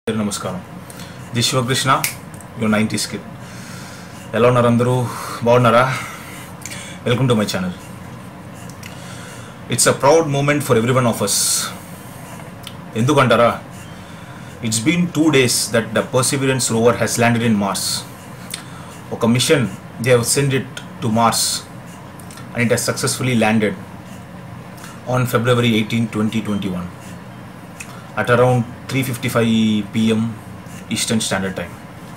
నమస్కారం ది Shivakrishna U ninety skill ఎలా ఉన్నారు అందరూ బాగున్నారా welcome to my channel it's a proud moment for every one of us ఎందుకంటారా it's been two days that the Perseverance rover has landed in Mars ఒక mission they have send it to Mars and it has successfully landed on February eighteen twenty twenty one at around 3:55 p.m. Eastern standard time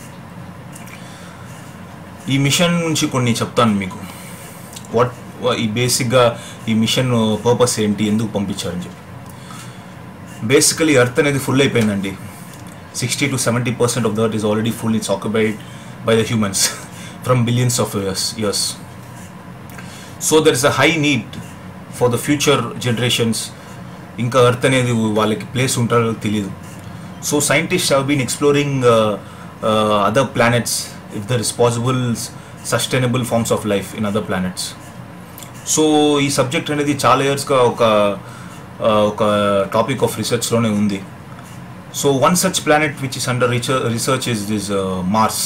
ఈ mission నుంచి కొన్ని చెప్తాను మీకు what ఈ బేసిక్గా ఈ machine purpose ఏంటి ఎందుకు పంపించారని చెప్పి బేసికలీ ఎర్త్ అనేది ఫుల్ అయిపోయిందండి sixty to seventy percent of that is already full it's occupied by the humans from billions of years years so there is a high need for the future generations ఇంకా earth అనేది వాళ్ళకి place ఉంటారో తెలియదు so scientist have been exploring other planets if there is possible sustainable forms of life in other planets so ఈ subject అనేది చాలా ఇయర్స్గా ఒక uh, ఒక టాపిక్ ఆఫ్ రీసెర్చ్లోనే ఉంది so one such planet which is under research is this Mars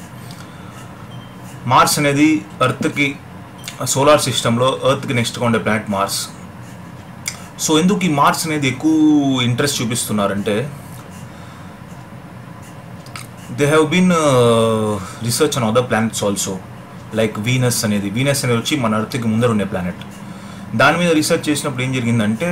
Mars అనేది ఎర్త్కి సోలార్ సిస్టంలో ఎర్త్కి నెక్స్ట్గా ఉండే ప్లానెట్ మార్స్ సో ఎందుకు ఈ మార్స్ అనేది ఎక్కువ ఇంట్రెస్ట్ చూపిస్తున్నారంటే they have been research on other planets also like Venus అనేది వీనస్ అనేది వచ్చి మన అర్త్కి ముందర ఉండే ప్లానెట్ దాని మీద రీసెర్చ్ చేసినప్పుడు ఏం జరిగిందంటే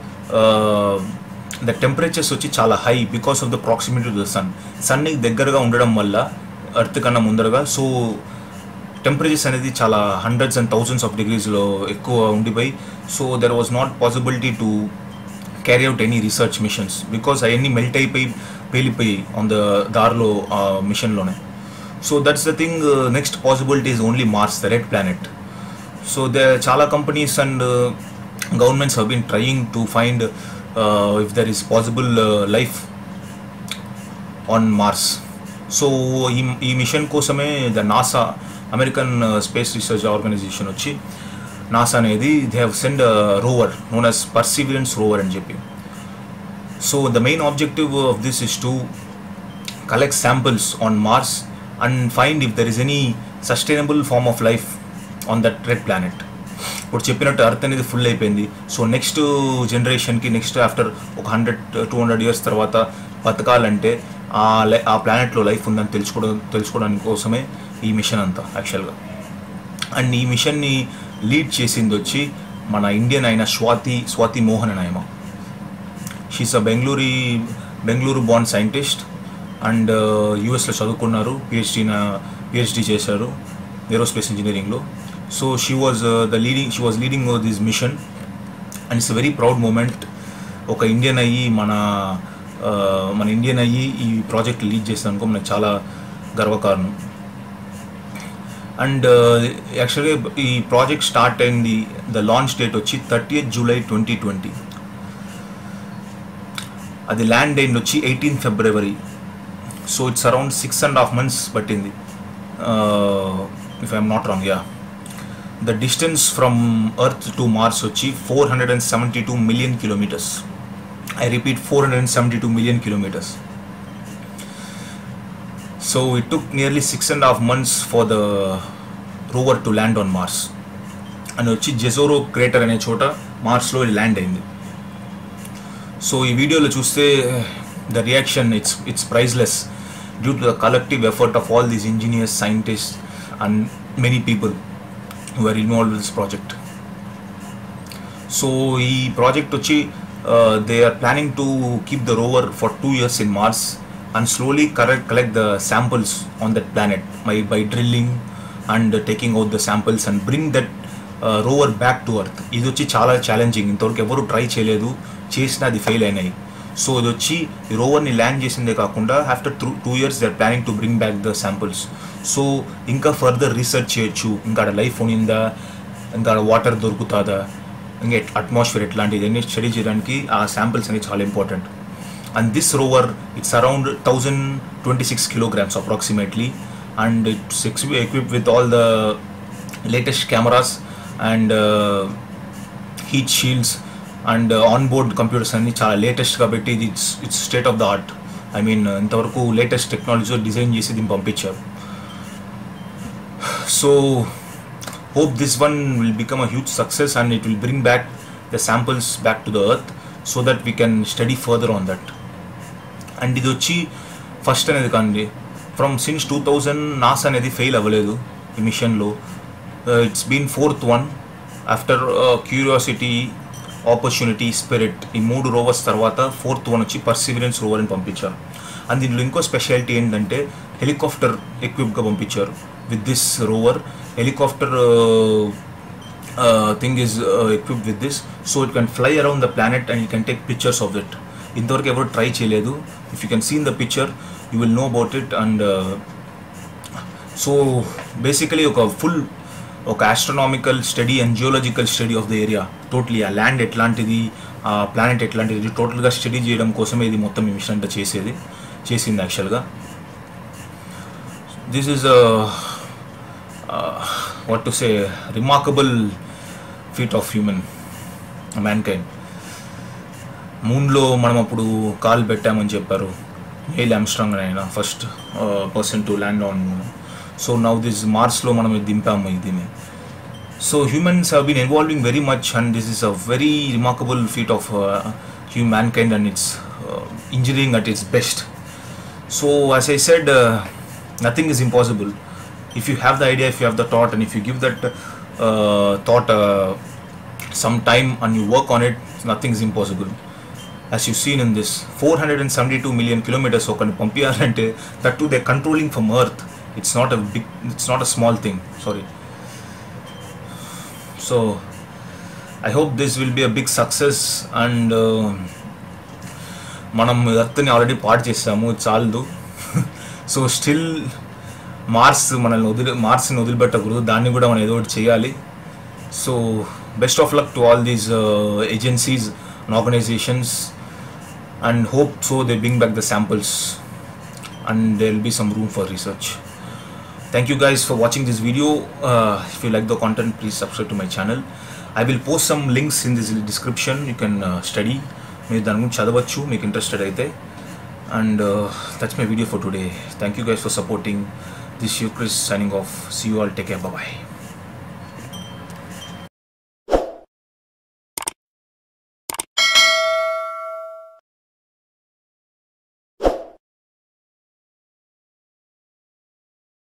ద టెంపరేచర్స్ వచ్చి చాలా high because of the proximity to the sun సన్కి దగ్గరగా ఉండడం వల్ల అర్త్ కన్నా ముందరగా సో టెంపరేచర్స్ అనేది చాలా హండ్రెడ్స్ అండ్ థౌజండ్స్ ఆఫ్ డిగ్రీస్లో ఎక్కువ ఉండిపోయి so there was not possibility to carry out any research missions because అవన్నీ మెల్ట్ అయిపోయి పేలిపోయి ఆన్ ద దారిలో ఆ మిషన్లోనే so that's the thing next possibility is only Mars the red planet so they చాలా companies and governments have been trying to find if there is possible life on Mars so ఈ ఈ mission కోసమే the NASA American space research organisation వచ్చి NASA అనేది they have send rover known as Perseverance rover అని చెప్పి so the main objective of this is to collect samples on Mars and find if there is any sustainable form of life on that red planet ఇప్పుడు చెప్పినట్టు earth అనేది full అయిపోయింది so next జనరేషన్కి next after ఒక hundred two hundred years తర్వాత బతకాలంటే ఆ లై ఆ ప్లానెట్లో లైఫ్ ఉందని తెలుసుకోవడం తెలుసుకోవడానికి కోసమే ఈ మిషన్ అంతా యాక్చువల్గా అండ్ ఈ మిషన్ని లీడ్ చేసింది వచ్చి మన ఇండియన్ అయిన స్వాతి స్వాతి మోహన్ అని ఆయమ షీస్ అ బెంగళూరు బెంగళూరు బాండ్ సైంటిస్ట్ అండ్ యూఎస్లో చదువుకున్నారు పిహెచ్డీ పిహెచ్డీ చేశారు ఏరోస్పేస్ ఇంజనీరింగ్లో so she was the leading she was leading this mission and it's very proud moment ఒక ఇండియన్ అయ్యి మన మన ఇండియన్ అయ్యి ఈ ప్రాజెక్ట్ లీడ్ చేసినందుకు మనకు చాలా గర్వకారణం అండ్ యాక్చువల్గా ఈ ప్రాజెక్ట్ స్టార్ట్ అయింది ద లాంచ్ డేట్ వచ్చి థర్టీ జూలై ట్వంటీ ట్వంటీ అది ల్యాండ్ అయింది వచ్చి eighteen February so it's around six and half months పట్టింది if I'm not wrong yeah the distance from earth to Mars వచ్చి four hundred and seventy two million kilometres I repeat four hundred and seventy two million kilometres so it took nearly six and half months for the rover to land on Mars అని వచ్చి జెజోరో crater అనే చోట మార్స్లో land అయింది so ఈ వీడియోలో చూస్తే the reaction it's it's priceless due to the collective effort of all these engineers scientist and many people are involve this project so ఈ project వచ్చి they are planning to keep the rover for two years in Mars and slowly correct, collect the samples on that planet by, by drilling and uh, taking out the samples and bring that uh, rover back to earth ఇది వచ్చి చాలా challenging ఇంతవరకు ఎవరు try చేయలేదు చేసినా అది fail అయినాయి so ఇది వచ్చి ఈ రోవర్ని ల్యాండ్ చేసిందే కాకుండా after two two years they are planning to bring back the samples so ఇంకా ఫర్దర్ రీసెర్చ్ చేయొచ్చు ఇంకా లైఫ్ ఉండిందా ఇంకా వాటర్ దొరుకుతుందా ఇంకా అట్మాస్ఫియర్ ఎట్లాంటిది ఇవన్నీ స్టడీ చేయడానికి ఆ శాంపిల్స్ అనేవి చాలా important and this rover it's around 1026 kilograms approximately and it's ex- equipped with all the latest cameras and uh, heat shields and on board computers అన్ని చాలా లేటెస్ట్ కాబట్టి ఇది it's it's state of the art I mean ఇంతవరకు latest టెక్నాలజీతో design చేసి దీన్ని పంపించారు so hope this one will become a huge success and it will bring back the samples back to the earth so that we can study further on that and ఇది వచ్చి first అనేది కాండి from since two thousand NASA అనేది fail అవ్వలేదు ఈ మిషన్లో it's been fourth one after Curiosity Opportunity Spirit ఈ మూడు రోవర్స్ తర్వాత ఫోర్త్ వన్ వచ్చి పర్సివిరెన్స్ రోవర్ అని పంపించారు అండ్ దీనిలో ఇంకో స్పెషాలిటీ ఏంటంటే హెలికాప్టర్ ఎక్విప్గా పంపించారు with this rover helicopter thing is equipped with this so it can fly around the planet and you can take pictures of it ఇంతవరకు ఎవరు ట్రై చేయలేదు if you can seen the picture you will know about it and so basically ఒక full ఒక astronomical study and geological study of the area totally ఆ land ఎట్లాంటిది ఆ planet ఎట్లాంటిది టోటల్గా study చేయడం కోసమే ఇది మొత్తం ఈ మిషన్ అంతా చేసేది చేసింది యాక్చువల్గా this is what to say remarkable feat of human mankind మూన్లో మనం అప్పుడు కాల్ పెట్టామని చెప్పారు హెయిల్ ఆమ్స్ట్రాంగ్ అని ఆయన first person to land on moon so now this మార్స్లో మనం ఇది దింపాము ఇదిని so humans have been involving very much and this is a very remarkable feat of humankind and it's engineering at its best so as I said nothing is impossible if you have the idea if you have the thought and if you give that uh, thought uh, some time and you work on it nothing is impossible as you've seen in this 472 million kilometers ఒక పంపించాలంటే that too they're controlling from earth it's not a big it's not a small thing sorry so i hope this will be a big success and uh, మనం ఎర్త్ని already పాడు చేసాము చాలదు so still Mars మనల్ని వదిలి మార్స్ని వదిలిపెట్టకూడదు దాన్ని కూడా మనం ఏదో ఒకటి చేయాలి so best of luck to all these agencies and organisations and hope so they bring back the samples and they will be some room for research thank you guys for watching this video if you like the content please subscribe to my channel I will post some links in this description you can study మీరు దాని గురించి చదవచ్చు మీకు interested అయితే and that's my video for today thank you guys for supporting This is Chris signing off. See you all. Take care. Bye bye.